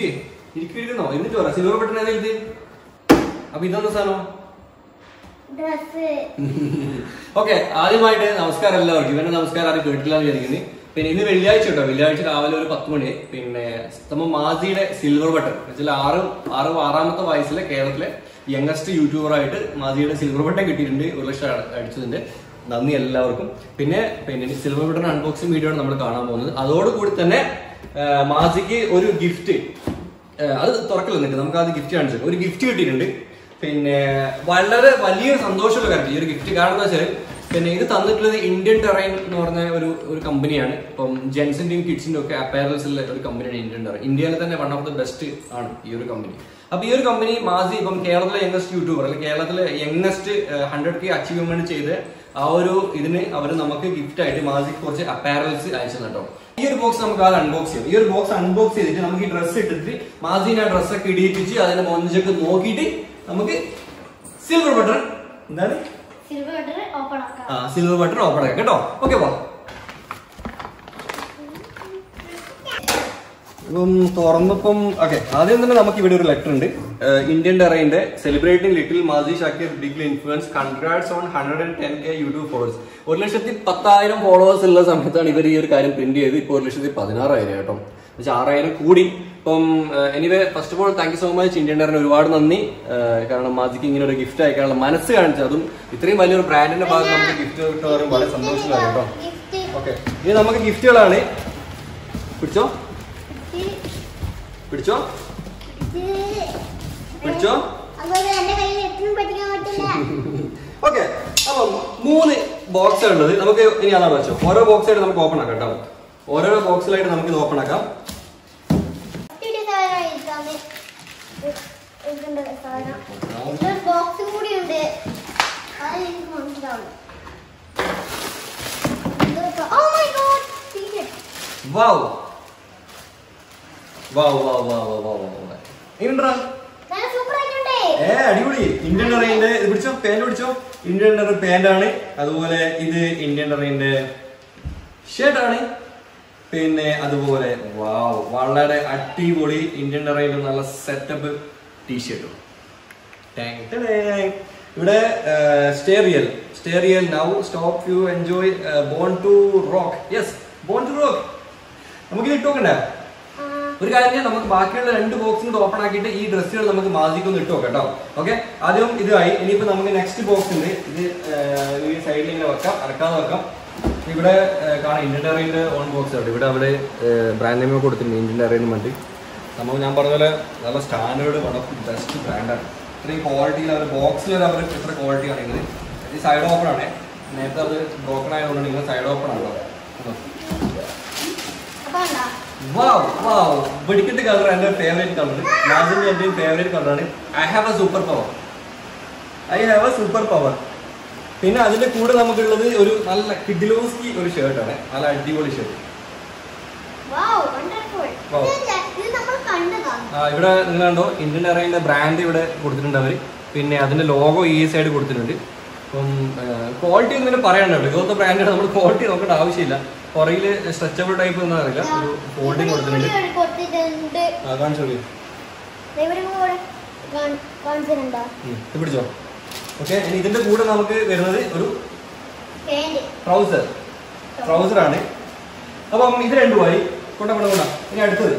ഇരിക്കേ ഇരിക്കണോ എന്നിട്ട് പറ സിൽവർ ബട്ടൺ ഏതാ ഇത് അപ്പൊ ഇതെന്താ സാധനം ഡ്രസ് ഓക്കെ ആദ്യമായിട്ട് നമസ്കാരം എല്ലാവർക്കും ഇവന്റെ നമസ്കാരം ആരും കേട്ടില്ല എന്ന് വിചാരിക്കുന്നത് പിന്നെ ഇന്ന് വെള്ളിയാഴ്ച കേട്ടോ വെള്ളിയാഴ്ച രാവിലെ ഒരു പത്ത് മണി പിന്നെ നമ്മ മാസിയുടെ സിൽവർ ബട്ടൺ വെച്ചാൽ ആറ് ആറ് ആറാമത്തെ വയസ്സിലെ കേരളത്തിലെ യങ്ങസ്റ്റ് യൂട്യൂബറായിട്ട് മാസിയുടെ സിൽവർ ബട്ടൺ കിട്ടിയിട്ടുണ്ട് ഒരു ലക്ഷം അട- അടിച്ചതിന്റെ നന്ദി എല്ലാവർക്കും പിന്നെ പിന്നെ സിൽവർ ബട്ടൺ അൺബോക്സിംഗ് വീഡിയോ ആണ് നമ്മൾ കാണാൻ പോകുന്നത് അതോടുകൂടി തന്നെ ആ, മാസിക്ക് ഒരു ഗിഫ്റ്റ് അത് തുറക്കൽ നിന്നിട്ട് നമുക്ക് അത് ഗിഫ്റ്റ് കാണിച്ചു തരാം. ഒരു ഗിഫ്റ്റ് കിട്ടിയിട്ടുണ്ട് പിന്നെ വളരെ വലിയൊരു സന്തോഷമുള്ള കാര്യം ഈ ഒരു ഗിഫ്റ്റ് കാരണം എന്താ വെച്ചാൽ പിന്നെ ഇത് തന്നിട്ടുള്ളത് ഇന്ത്യൻ ടെറൈൻ എന്ന് പറഞ്ഞ ഒരു ഒരു കമ്പനിയാണ് ഇപ്പം ജെൻസിന്റെയും കിഡ്സിന്റെയും ഒക്കെ അപ്പാരൽസിലെ ഒരു കമ്പനിയാണ് ഇന്ത്യൻ ടെറൈൻ ഇന്ത്യയിലെ തന്നെ വൺ ഓഫ് ദ ബെസ്റ്റ് ആണ് ഈ ഒരു കമ്പനി അപ്പൊ ഈ ഒരു കമ്പനി മാസി ഇപ്പം കേരളത്തിലെ യങ്ങസ്റ്റ് യൂട്യൂബർ അല്ലെങ്കിൽ കേരളത്തിലെ യങ്ങസ്റ്റ് ഹൺഡ്രഡ് കെ അച്ചീവ്മെന്റ് ചെയ്ത് ആ ഒരു ഇതിന് അവർ നമുക്ക് ഗിഫ്റ്റ് ആയിട്ട് മാസിക്ക് കുറച്ച് അപ്പാരൽസ് അയച്ചു കേട്ടോ ഈ ഒരു ബോക്സ് നമുക്ക് അത് അൺബോക്സ് ചെയ്യാം ഈ ഒരു ബോക്സ് അൺബോക്സ് ചെയ്തിട്ട് നമുക്ക് ഈ ഡ്രസ്സ് ഇട്ടിട്ട് മാസിനെ ആ ഡ്രസ്സൊക്കെ ഇടിയിപ്പിച്ച് അതിന്റെ മൊഞ്ചൊക്കെ നോക്കിയിട്ട് നമുക്ക് സിൽവർ ബട്ടൺ എന്താണ് സിൽവർ ബട്ടൺ ഓപ്പൺ ആക്കാം ആ സിൽവർ ബട്ടൺ ഓപ്പൺ ആക്കാം കേട്ടോ ഓക്കെ പോ ഇപ്പം തുറന്നപ്പം ഓക്കെ ആദ്യം തന്നെ നമുക്ക് ഇവിടെ ഒരു ലെറ്റർ ഉണ്ട് ഏഹ് ഇന്ത്യൻ ടെറൈന്റെ celebrating little Maasi Shakir big influence congrats on hundred and ten K YouTube followers ഒരു ലക്ഷത്തി പത്തായിരം ഫോളോവേഴ്സ് ഉള്ള സമയത്താണ് ഇവർ ഈ ഒരു കാര്യം പ്രിന്റ് ചെയ്ത് ഇപ്പോൾ ഒരു ലക്ഷത്തി പതിനാറായിരം കേട്ടോ എന്നുവെച്ചാൽ ആറായിരം കൂടി ഇപ്പം anyway first of all thank you so much Indian ടെറിന് ഒരുപാട് നന്ദി ഏഹ് കാരണം മാജിക്ക് ഇങ്ങനെ ഒരു ഗിഫ്റ്റ് അയക്കാനുള്ള മനസ്സ് കാണിച്ചു അതും ഇത്രയും വലിയൊരു ബ്രാൻഡിന്റെ ഭാഗത്ത് നമുക്ക് ഗിഫ്റ്റ് കിട്ടുന്നവരും വളരെ സന്തോഷമാണ് കേട്ടോ ഗിഫ്റ്റ് ഓക്കെ ഇനി നമുക്ക് ഗിഫ്റ്റുകളാണ് പിടിച്ചോ പിടിച്ചോ പിടിച്ചോ അതുപോലെ എന്റെ കയ്യിൽ എപ്പോഴും പഠിക്കാൻ പറ്റില്ല ഓക്കെ അപ്പൊ മൂന്ന് ബോക്സ് ഉള്ളത് നമുക്ക് ഇനി അതാണ് വെച്ചോ ഓരോ ബോക്സ് ആയിട്ട് നമുക്ക് ഓപ്പൺ ആക്കാം കേട്ടോ ഓരോരോ ബോക്സിലായിട്ട് നമുക്ക് ഇത് ഓപ്പൺ ആക്കാം ഒത്തിരി സാധനം ഇരിക്കാമേ ഇതുണ്ട് സാധനം ഇതിലൊരു ബോക്സ് കൂടി ഉണ്ട് അത് എനിക്ക് മനസ്സിലാവും oh my god secret wow wow wow wow wow wow ഇങ്ങനെണ്ടാ നല്ല സൂപ്പർ ആയിട്ടുണ്ടേ ഏ അടിപൊളി ഇന്ത്യൻ ടെറൈന്റെ ഇത് പിടിച്ചോ പാന്റ് പിടിച്ചോ ഇന്ത്യൻ ടെറ പാന്റ് ആണ് അതുപോലെ ഇത് ഇന്ത്യൻ ടെറൈന്റെ ഷർട്ട് ആണ് പിന്നെ അതുപോലെ വാവ് വളരെ അടിപൊളി ഇന്ത്യൻ ടെറൈന്റെ നല്ല സെറ്റപ്പ് ടീഷർട്ടും ഇവിടെ stay real stay real now stop you enjoy born to rock yes born to rock നമുക്ക് ഇട്ട് നോക്കണ്ടേ ഒരു കാര്യം ചെയ്യാം, നമുക്ക് ബാക്കിയുള്ള രണ്ട് ബോക്സും കൂടെ ഓപ്പൺ ആക്കിയിട്ട് ഈ ഡ്രസ്സുകൾ നമുക്ക് മാജിക്ക് ഒന്ന് ഇട്ട് നോക്കാം കേട്ടോ ഓക്കെ ആദ്യം ഇതായി ഇനിയിപ്പോ നമുക്ക് നെക്സ്റ്റ് ബോക്സ് ഉണ്ട് ഇത് ഏർ, ഈ സൈഡിൽ ഇങ്ങനെ വെക്കാം അടക്കാതെ വെക്കാം ഇവിടെ ഏർ, കാണാം ഇന്ത്യൻ ടെറിന്റെ ഓൺ ബോക്സ് ഉണ്ട് ഇവിടെ അവിടെ ബ്രാൻഡ് നെയിം കൊടുത്തിട്ടുണ്ട് ഇന്ത്യൻ ടെറിന് വേണ്ടി നമ്മൾ ഞാൻ പറഞ്ഞ പോലെ നല്ല സ്റ്റാൻഡേർഡ് വൺ ഓഫ് ബെസ്റ്റ് ബ്രാൻഡാണ് ഇത്രയും ക്വാളിറ്റിയിൽ അവർ ബോക്സിൽ അവർ ഇത്ര ക്വാളിറ്റി കാണിക്കുന്നത് ഈ സൈഡ് ഓപ്പൺ ആണ് നേരത്തെ അത് ബ്രോക്കൺ ആയതുകൊണ്ട് നിങ്ങൾ സൈഡ് ഓപ്പൺ ആണോ അപ്പൊ എന്താ വാവ് വാവ് വെടിക്കെട്ട് കളർ എന്റെ ഫേവറേറ്റ് കളർ നാസിന്റെ എന്റെയും ഫേവറേറ്റ് കളറാണ് I have a super power I have a super power പിന്നെ അതിന്റെ കൂടെ നമുക്കുള്ളത് ഒരു നല്ല കിഡിലോസ്കി ഒരു ഷർട്ടാണ് നല്ല അടിപൊളി ഷർട്ട് വാവ് വണ്ടർഫുൾ Wow. ഇത് നമ്മൾ കണ്ടതാണ് ഇവിടെ നിങ്ങൾ കണ്ടോ ഇന്ത്യൻ എയർലൈൻ്റെ ബ്രാൻഡ് ഇവിടെ കൊടുത്തിട്ടുണ്ട് അവർ പിന്നെ അതിന്റെ ലോഗോ ഈ സൈഡ് കൊടുത്തിട്ടുണ്ട് അപ്പം ക്വാളിറ്റി ഒന്നും പിന്നെ പറയാനുണ്ട് ഇതുപോലത്തെ ബ്രാൻഡ് നമ്മൾ ക്വാളിറ്റി നോക്കേണ്ട ആവശ്യമില്ല പുറകിൽ സ്ട്രെച്ചബിൾ ടൈപ്പ് ഒന്നും അറിയില്ല ഒരു ഫോൾഡിങ് കൊടുത്തിട്ടുണ്ട് ഇവിടെ കൊടുത്തിട്ടുണ്ട് ആ, കാണിച്ചോ ഇത്. ദേ ഇവിടെ കൂടെ കാൺ- കാണിച്ചിട്ടുണ്ടോ ഉം, ഇത് പിടിച്ചോ ഓക്കെ ഇനി ഇതിന്റെ കൂടെ നമുക്ക് വരുന്നത് ഒരു പാന്റ് ട്രൗസർ ട്രൗസർ ആണ് അപ്പം ഇത് രണ്ടുമായി കൊണ്ട കൊണ്ട കൊണ്ട ഇനി അടുത്തത്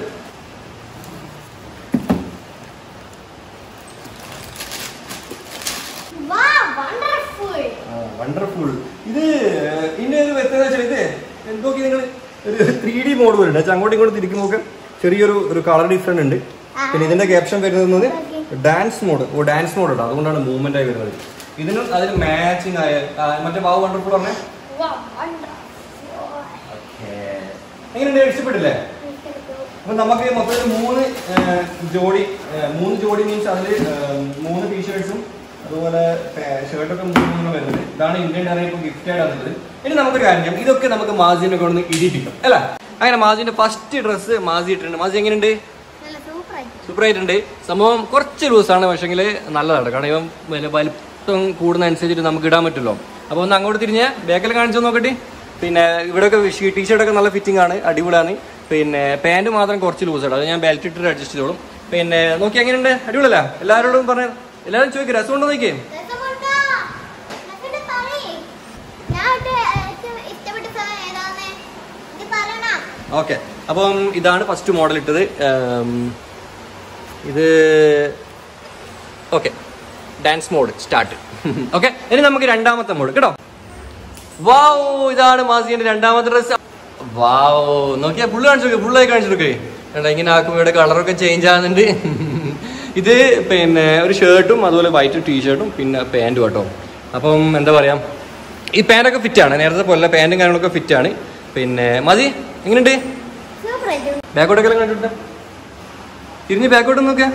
വാ വണ്ടർഫുൾ വണ്ടർഫുൾ ഇത് ഇതിന്റെ ഒരു വ്യക്തത വെച്ചാൽ ഇത് എന്തൊക്കെ നിങ്ങൾ ഒരു ത്രീ ഡി മോഡ് വരുന്നുണ്ട് വെച്ചാൽ അങ്ങോട്ടും ഇങ്ങോട്ടും തിരിക്കും നോക്കാം ചെറിയൊരു ഒരു കളർ ഡിഫറെന്റ് ഉണ്ട് പിന്നെ ഇതിന്റെ ക്യാപ്ഷൻ വരുന്നത് dance mode oh dance mode ഉണ്ട് അതുകൊണ്ടാണ് മൂവ്മെന്റ് ആയി വരുന്നത് ഇതിനും അതിന് മാച്ചിങ് ആയ ആ, മറ്റേ ബാബു വണ്ടർഫുൾ പറഞ്ഞേ വാ വണ്ടർഫുൾ എങ്ങനെയുണ്ട് ഇഷ്ടപ്പെട്ടില്ലേ അപ്പൊ നമുക്ക് മൊത്തത്തിൽ മൂന്ന് ഏർ, ജോഡി ഏർ, മൂന്ന് ജോഡി മീൻസ് അതിൽ മൂന്ന് ടീഷർട്സും അതുപോലെ ഷർട്ടൊക്കെ മൂന്ന് മൂന്ന് വരുന്നത് ഇതാണ് ഇന്ത്യൻ ഡയറി ഇപ്പോൾ ഗിഫ്റ്റ് ആയിട്ട് വന്നത് ഇനി നമുക്കൊരു കാര്യം ചെയ്യാം ഇതൊക്കെ നമുക്ക് മാസിനെ കൊണ്ട് ഇടിപ്പിക്കാം അല്ല അങ്ങനെ മാസിന്റെ ഫസ്റ്റ് ഡ്രസ്സ് മാസി ഇട്ടിട്ടുണ്ട് മാസി എങ്ങനെയുണ്ട് നല്ല സൂപ്പർ ആയിട്ട് സൂപ്പർ ആയിട്ടുണ്ട് സംഭവം കുറച്ച് ലൂസാണ് പക്ഷെങ്കിൽ നല്ലതാണ് കാരണം ഇവൻ വലിയ വലിപ്പം കൂടുന്ന അനുസരിച്ചിട്ട് നമുക്ക് ഇടാൻ പറ്റുമല്ലോ അപ്പോൾ ഒന്ന് അങ്ങോട്ട് തിരിഞ്ഞ് ബാക്കിൽ കാണിച്ചു നോക്കട്ടെ പിന്നെ ഇവിടെയൊക്കെ ടീഷർട്ടൊക്കെ നല്ല ഫിറ്റിംഗ് ആണ് അടിപൊളിയാണ് പിന്നെ പാന്റ് മാത്രം കുറച്ച് ലൂസ് ആണ് അത് ഞാൻ ബെൽറ്റ് ഇട്ടിട്ട് അഡ്ജസ്റ്റ് ചെയ്തോളും പിന്നെ നോക്കി എങ്ങനെയുണ്ട് അടിപൊളിയല്ല എല്ലാവരോടും പറഞ്ഞു എല്ലാവരും ചോദിക്കും രസമുണ്ടോ നോക്കിയേ രസമുണ്ടോ? രസമുണ്ട് പറയ്. ഞാൻ ഇട്ട് ഏറ്റവും ഇഷ്ടപ്പെട്ട സാധനം ഏതാന്ന്? ഇത് പറയണം. ഓക്കെ അപ്പം ഇതാണ് ഫസ്റ്റ് മോഡൽ ഇട്ടത് ഉം, ഇത് okay dance mode start okay ഇനി നമുക്ക് രണ്ടാമത്തെ മോഡ് കേട്ടോ വാവോ ഇതാണ് മാസിന്റെ രണ്ടാമത്തെ ഡ്രസ് വാവോ നോക്കിയാ ഫുള്ള് കാണിച്ചു കൊടുക്കുക ഫുള്ളായി കാണിച്ചു കൊടുക്കേ കണ്ടോ ഇങ്ങനെ ആക്കുമ്പോൾ ഇവിടെ കളറൊക്കെ ചേഞ്ച് ആകുന്നുണ്ട് ഇത് പിന്നെ ഒരു ഷർട്ടും അതുപോലെ വൈറ്റ് ടീഷർട്ടും പിന്നെ പാൻറ്റും കേട്ടോ അപ്പം എന്താ പറയാ ഈ പാൻറ്റൊക്കെ ഫിറ്റാണ് നേരത്തെ പോലെ പാൻറ്റും കാര്യങ്ങളൊക്കെ ഫിറ്റാണ് പിന്നെ മതി എങ്ങനെയുണ്ട് സൂപ്പർ ആയിട്ടുണ്ട്. ബാക്കോട്ടൊക്കെ കണ്ടിട്ട് തിരിഞ്ഞ് ബാക്കോട്ട് നോക്കിയാ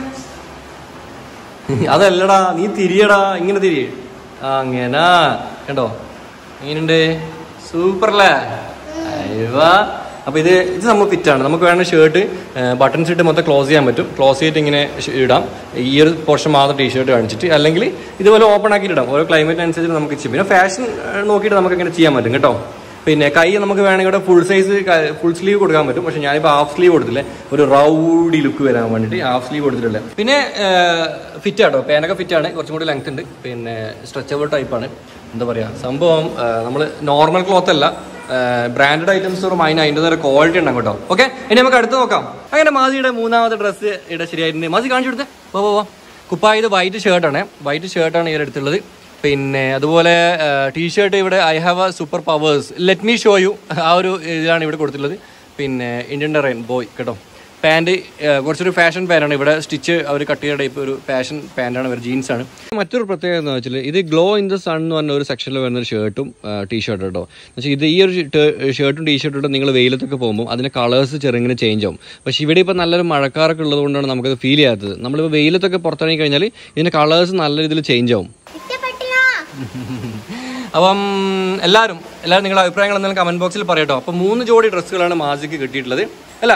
അതല്ലടാ നീ തിരിയടാ ഇങ്ങനെ തിരി ആ അങ്ങനാ കണ്ടോ എങ്ങനെയുണ്ട് സൂപ്പറല്ലേ അയ്യവാ അപ്പൊ ഇത് ഇത് നമ്മൾ ഫിറ്റാണ് നമുക്ക് വേണ്ട ഷർട്ട് ബട്ടൺസ് ഇട്ട് മൊത്തം ക്ലോസ് ചെയ്യാൻ പറ്റും ക്ലോസ് ചെയ്തിട്ട് ഇങ്ങനെ ഷ- ഇടാം ഈ ഒരു പോർഷൻ മാത്രം ടീഷർട്ട് കാണിച്ചിട്ട് അല്ലെങ്കിൽ ഇതുപോലെ ഓപ്പൺ ആക്കിയിട്ട് ഇടാം ഓരോ ക്ലൈമറ്റ് അനുസരിച്ച് നമുക്ക് ചെയ്യാം പിന്നെ ഫാഷൻ നോക്കിയിട്ട് നമുക്ക് ഇങ്ങനെ ചെയ്യാൻ പറ്റും കേട്ടോ പിന്നെ കൈ നമുക്ക് വേണമെങ്കിൽ ഇവിടെ ഫുൾ സൈസ് ഫുൾ സ്ലീവ് കൊടുക്കാൻ പറ്റും പക്ഷെ ഞാനിപ്പോൾ ഹാഫ് സ്ലീവ് കൊടുത്തില്ലേ ഒരു റൗഡി ലുക്ക് വരാൻ വേണ്ടിയിട്ട് ഹാഫ് സ്ലീവ് കൊടുത്തിട്ടില്ല പിന്നെ ഫിറ്റ് ആട്ടോ പാനൊക്കെ ഫിറ്റ് ആണ് കുറച്ചും കൂടി ലെങ്ത് ഉണ്ട് പിന്നെ സ്ട്രെച്ചബിൾ ടൈപ്പാണ് എന്താ പറയുക സംഭവം നമ്മൾ നോർമൽ ക്ലോത്ത് അല്ല ബ്രാൻഡഡ് ഐറ്റംസ് പറയുമ്പോൾ അതിന് അതിൻ്റെ നേരെ ക്വാളിറ്റി ഉണ്ടാകും കേട്ടോ ഓക്കെ ഇനി നമുക്ക് അടുത്ത് നോക്കാം അങ്ങനെ മാസിയുടെ മൂന്നാമത്തെ ഡ്രസ്സ് ഇവിടെ ശരിയായിട്ടുണ്ട് മാസി കാണിച്ചു കൊടുത്തേ പോ പോ പോ കുപ്പായ ഇത് വൈറ്റ് ഷർട്ടാണ് വൈറ്റ് ഷർട്ടാണ് ഈ അടുത്തുള്ളത് പിന്നെ അതുപോലെ ടീഷർട്ട് ഇവിടെ I have a super powers let me show you ആ ഒരു ഇതിലാണ് ഇവിടെ കൊടുത്തിട്ടുള്ളത് പിന്നെ ഇന്ത്യൻ ടെറൈൻ ബോയ് കേട്ടോ പാൻറ് കുറച്ചൊരു ഫാഷൻ പാൻ്റാണ് ഇവിടെ സ്റ്റിച്ച് അവർ കട്ട് ചെയ്ത ടൈപ്പ് ഒരു ഫാഷൻ പാൻ്റാണ് ഇവർ ജീൻസാണ് മറ്റൊരു പ്രത്യേകത എന്ന് വെച്ചാൽ ഇത് ഗ്ലോ ഇൻ ദ സൺ എന്ന് പറഞ്ഞ ഒരു സെക്ഷനിൽ വരുന്ന ഒരു ഷർട്ടും ടീഷർട്ടും കേട്ടോ എന്നുവെച്ചാൽ ഇത് ഈ ഒരു ഷർട്ടും ടീഷർട്ടും ഇട്ട് നിങ്ങൾ വെയിലത്തൊക്കെ പോകുമ്പോൾ അതിൻ്റെ കളേഴ്സ് ചെറുങ്ങനെ ചേഞ്ച് ആവും പക്ഷേ ഇവിടെ ഇപ്പോൾ നല്ലൊരു മഴക്കാരൊക്കെ ഉള്ളതുകൊണ്ടാണ് നമുക്കത് ഫീൽ ചെയ്യാത്തത് നമ്മളിപ്പോൾ വെയിലത്തൊക്കെ പുറത്തിറങ്ങി കഴിഞ്ഞാൽ ഇതിൻ്റെ കളേഴ്സ് നല്ല രീതിയിൽ ചേഞ്ച് ആവും ഇഷ്ടപ്പെട്ടില്ല? അപ്പം എല്ലാവരും എല്ലാവരും നിങ്ങളുടെ അഭിപ്രായങ്ങൾ എന്തെങ്കിലും കമന്റ് ബോക്സിൽ പറയട്ടോ അപ്പം മൂന്ന് ജോഡി ഡ്രസ്സുകളാണ് മാസിക്ക് കിട്ടിയിട്ടുള്ളത് അല്ല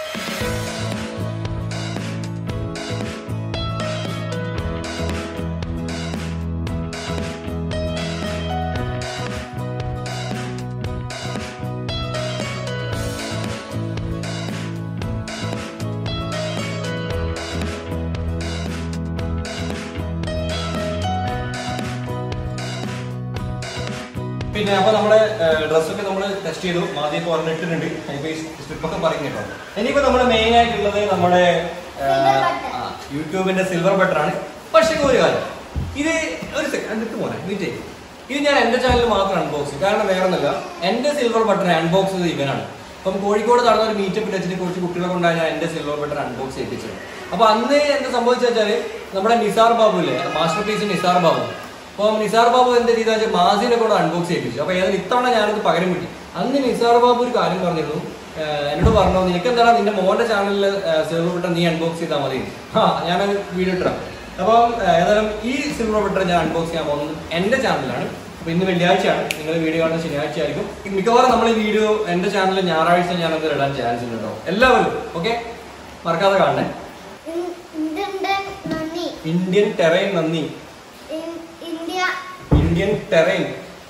പിന്നെ അപ്പൊ നമ്മുടെ ഡ്രസ്സൊക്കെ നമ്മൾ ടെസ്റ്റ് ചെയ്തു ആദ്യം ഇപ്പോൾ ഒരെണ്ണം ഇട്ടിട്ടുണ്ട് ഇപ്പൊ ഈ സ്ട്രിപ്പൊക്കെ പറയും കേട്ടോ ഇനിയിപ്പോ നമ്മുടെ മെയിൻ ആയിട്ടുള്ളത് നമ്മുടെ ആ, Silver button. ആ, യൂട്യൂബിന്റെ സിൽവർ ബട്ടർ ആണ് പക്ഷേ ഒരു കാര്യം ഇത് ഒരു സെക്കൻഡ് ഇട്ട് പോരാ വീട്ടേ ഇത് ഞാൻ എന്റെ ചാനലിൽ മാത്രം അൺബോക്സ് കാരണം വേറെ ഒന്നല്ല എന്റെ സിൽവർ ബട്ടൺ അൺബോക്സ് ചെയ്ത് ഇവനാണ് അപ്പം കോഴിക്കോട് നടന്ന ഒരു മീറ്റപ്പ് വെച്ചിട്ട് കുറച്ച് കുട്ടികളെ കൊണ്ടാണ് ഞാൻ എന്റെ സിൽവർ ബട്ടൺ അൺബോക്സ് ചെയ്യിപ്പിച്ചത് അപ്പൊ അന്ന് എന്താ സംഭവിച്ചു വെച്ചാല് നമ്മുടെ നിസാർ ബാബു ഇല്ലേ മാസ്റ്റർ പീസ് നിസാർ ബാബു അപ്പം നിസാർ ബാബു എന്താ ചെയ്താൽ വെച്ചാൽ മാസിനെ കൂടെ അൺബോക്സ് ചെയ്യിപ്പിച്ചു അപ്പൊ ഏതായാലും ഇത്തവണ ഞാനത് പകരം കിട്ടി അന്ന് നിസാർ ബാബു ഒരു കാര്യം പറഞ്ഞിരുന്നു ഏഹ് എന്നോട് പറഞ്ഞു നിനക്ക് എന്താണ് നിന്റെ മോന്റെ ചാനലിൽ സിൽവർ ബട്ടൺ നീ അൺബോക്സ് ചെയ്താൽ മതി ആ ഞാനത് വീഡിയോ ഇട്ടാം അപ്പം ഏഹ് ഏതായാലും ഈ സിൽവർ ബട്ടൺ ഞാൻ അൺബോക്സ് ചെയ്യാൻ പോകുന്നത് എന്റെ ചാനലിലാണ് അപ്പൊ ഇന്ന് വെള്ളിയാഴ്ചയാണ് നിങ്ങൾ വീഡിയോ കാണുന്നത് ശനിയാഴ്ച ആയിരിക്കും മിക്കവാറും നമ്മൾ ഈ വീഡിയോ എന്റെ ചാനലിൽ ഞായറാഴ്ച ഞാൻ അത് ഇടാൻ ചാൻസ് ഉണ്ട് കേട്ടോ എല്ലാവരും ഓക്കെ മറക്കാതെ കാണണേ ഇൻ- ഇന്ത്യൻ്റെ നന്ദി ഇന്ത്യൻ ടെറൈൻ നന്ദി ഇൻ- ഇന്ത്യ ഇന്ത്യൻ ടെറൈൻ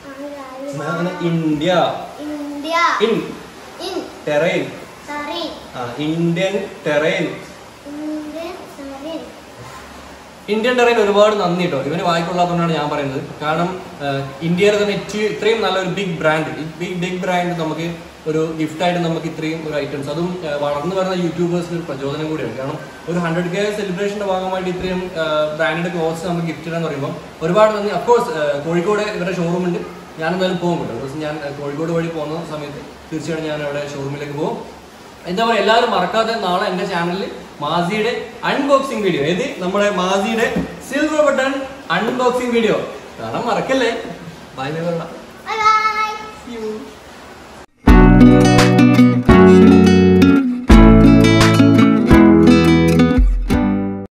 ആണ് India India in in terrain sorry ആ Indian terrain Indian sorry Indian terrain ഒരുപാട് നന്ദി കേട്ടോ ഇവന് വായിക്കൊള്ളാത്തതുകൊണ്ടാണ് ഞാൻ പറയുന്നത് കാരണം ആഹ്, ഇന്ത്യയിലെ തന്നെ ഇച്ചി- ഇത്രയും നല്ലൊരു big brand big big brand നമുക്ക് ഒരു ഗിഫ്റ്റ് ആയിട്ട് നമുക്ക് ഇത്രയും ഒരു ഐറ്റംസ് അതും ആഹ്, വളർന്നു വരുന്ന യൂട്യൂബേഴ്സിന് ഒരു പ്രചോദനം കൂടിയാണ് കാരണം ഒരു ഹൺഡ്രഡ് കെ സെലിബ്രേഷന്റെ ഭാഗമായിട്ട് ഇത്രയും ബ്രാൻഡഡ് ക്ലോത്ത്സ് നമുക്ക് ഗിഫ്റ്റ് ഇടാന്ന് പറയുമ്പോൾ ഒരുപാട് നന്ദി അഫ്കോഴ്സ് കോഴിക്കോട് ഇവരുടെ ഷോറൂം ഉണ്ട് ഞാൻ എന്തായാലും പോകും കേട്ടോ ഒരു ദിവസം ഞാൻ ആഹ്, കോഴിക്കോട് വഴി പോകുന്ന സമയത്ത് തീർച്ചയായിട്ടും ഞാൻ അവിടെ ഷോറൂമിലേക്ക് പോകും എന്താ പറയുക എല്ലാവരും മറക്കാതെ നാളെ എൻ്റെ ചാനലിൽ മാസിയുടെ അൺബോക്സിംഗ് വീഡിയോ ഏത് നമ്മുടെ മാസിയുടെ സിൽവർ ബട്ടൺ അൺബോക്സിംഗ് വീഡിയോ കാണാൻ മറക്കല്ലേ bye bye bye bye See you.